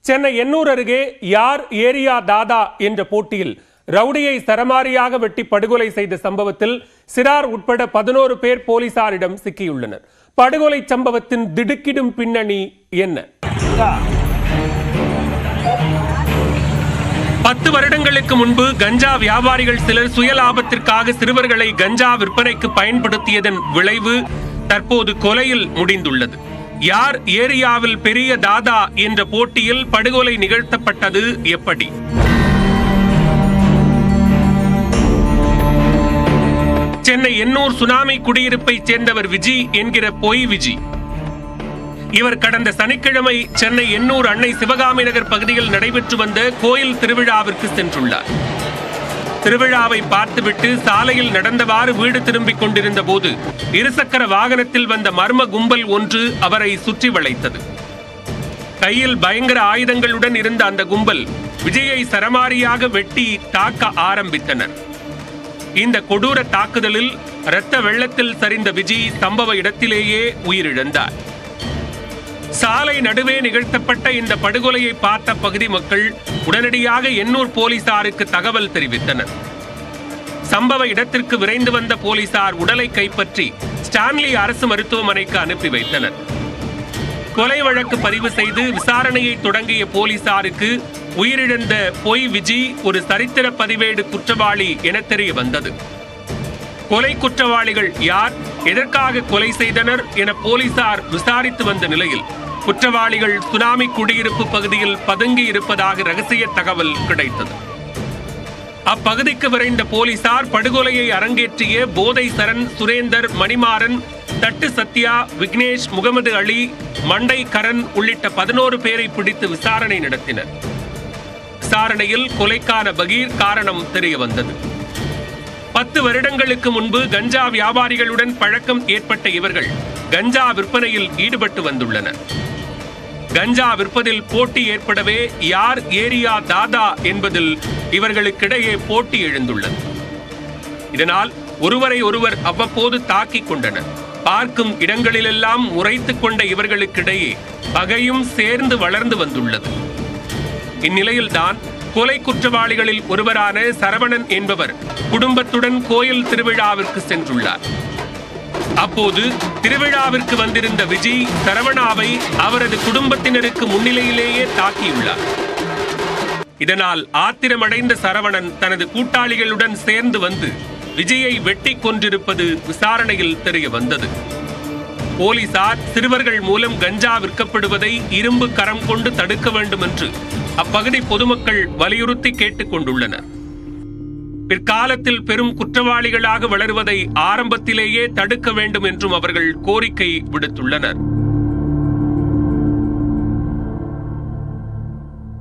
சென்னை எண்ணூர் அருகே யார் ஏரியா தாதா என்ற போட்டியில் ரவுடியை சரமாரியாக வெட்டி படுகொலை செய்த சம்பவத்தில் சிறார் உட்பட பதினோரு பேர் போலீசாரிடம் சிக்கியுள்ளனர் படுகொலை சம்பவத்தின் திடுக்கிடும் பின்னணி என்ன பத்து வருடங்களுக்கு முன்பு கஞ்சா வியாபாரிகள் சிலர் சுயலாபத்திற்காக சிறுவர்களை கஞ்சா விற்பனைக்கு பயன்படுத்தியதன் விளைவு தற்போது கொலையில் முடிந்துள்ளது யார் ஏரியாவில் பெரிய தாதா என்ற போட்டியில் படுகொலை நிகழ்த்தப்பட்டது எப்படி சென்னை எண்ணூர் சுனாமி குடியிருப்பைச் சேர்ந்தவர் விஜி என்கிற பொய் விஜி இவர் கடந்த சனிக்கிழமை சென்னை எண்ணூர் அன்னை சிவகாமி நகர் பகுதியில் நடைபெற்று வந்த கோயில் திருவிழாவிற்கு சென்றுள்ளார் திருவிழாவை பார்த்துவிட்டு சாலையில் நடந்தவாறு வீடு திரும்பிக் கொண்டிருந்த போது இருசக்கர வாகனத்தில் வந்த மர்ம கும்பல் ஒன்று அவரை சுற்றி வளைத்தது கையில் பயங்கர ஆயுதங்களுடன் இருந்த அந்த கும்பல் விஜயை சரமாரியாக வெட்டி தாக்க ஆரம்பித்தனர் இந்த கொடூர தாக்குதலில் இரத்த வெள்ளத்தில் சரிந்த விஜி சம்பவ இடத்திலேயே உயிரிழந்தார் சாலை நடுவே நிகழ்த்தப்பட்ட இந்த படுகொலையை பார்த்த பகுதி மக்கள் உடனடியாக எண்ணூர் போலீசாருக்கு தகவல் தெரிவித்தனர் சம்பவ இடத்திற்கு விரைந்து வந்த போலீசார் உடலை கைப்பற்றி ஸ்டான்லி அரசு மருத்துவமனைக்கு அனுப்பி வைத்தனர் கொலை வழக்கு பதிவு செய்து விசாரணையை தொடங்கிய போலீசாருக்கு உயிரிழந்த பொய் விஜி ஒரு சரித்திர பதிவேடு குற்றவாளி என தெரிய வந்தது கொலை குற்றவாளிகள் யார் எதற்காக கொலை செய்தனர் என போலீசார் விசாரித்து வந்த நிலையில் குற்றவாளிகள் சுனாமி குடியிருப்பு பகுதியில் பதுங்கி இருப்பதாக ரகசிய தகவல் கிடைத்தது அப்பகுதிக்கு விரைந்த போலீசார் படுகொலையை அரங்கேற்றிய போதை சரண் சுரேந்தர் மணிமாறன் தட்டு சத்யா விக்னேஷ் முகமது அலி மண்டை கரண் உள்ளிட்ட பதினோரு பேரை பிடித்து விசாரணை நடத்தினர் விசாரணையில் கொலைக்கான பகீர் காரணம் தெரிய வந்தது பத்து வருடங்களுக்கு முன்பு கஞ்சா வியாபாரிகளுடன் பழக்கம் ஏற்பட்ட இவர்கள் கஞ்சா விற்பனையில் ஈடுபட்டு வந்துள்ளனர் கஞ்சா விற்பதில் போட்டி ஏற்படவே யார் ஏரியா தாதா என்பதில் இவர்களுக்கிடையே போட்டி எழுந்துள்ளது இதனால் ஒருவரை ஒருவர் அவ்வப்போது தாக்கிக் கொண்டனர் பார்க்கும் இடங்களிலெல்லாம் முறைத்துக் கொண்ட இவர்களுக்கிடையே பகையும் சேர்ந்து வளர்ந்து வந்துள்ளது இந்நிலையில்தான் கொலை குற்றவாளிகளில் ஒருவரான சரவணன் என்பவர் குடும்பத்துடன் கோயில் திருவிழாவிற்கு சென்றுள்ளார் அப்போது திருவிழாவிற்கு வந்திருந்த விஜி சரவணாவை அவரது குடும்பத்தினருக்கு முன்னிலையிலேயே தாக்கியுள்ளார் இதனால் ஆத்திரமடைந்த சரவணன் தனது கூட்டாளிகளுடன் சேர்ந்து வந்து விஜயை வெட்டி கொன்றிருப்பது விசாரணையில் தெரிய வந்தது போலீசார் சிறுவர்கள் மூலம் கஞ்சா விற்கப்படுவதை இரும்பு கரம் கொண்டு தடுக்க வேண்டும் என்று அப்பகுதி பொதுமக்கள் வலியுறுத்தி கேட்டுக் கொண்டுள்ளனர் பிற்காலத்தில் பெரும் குற்றவாளிகளாக வளருவதை ஆரம்பத்திலேயே தடுக்க வேண்டும் என்றும் அவர்கள் கோரிக்கை விடுத்துள்ளனர்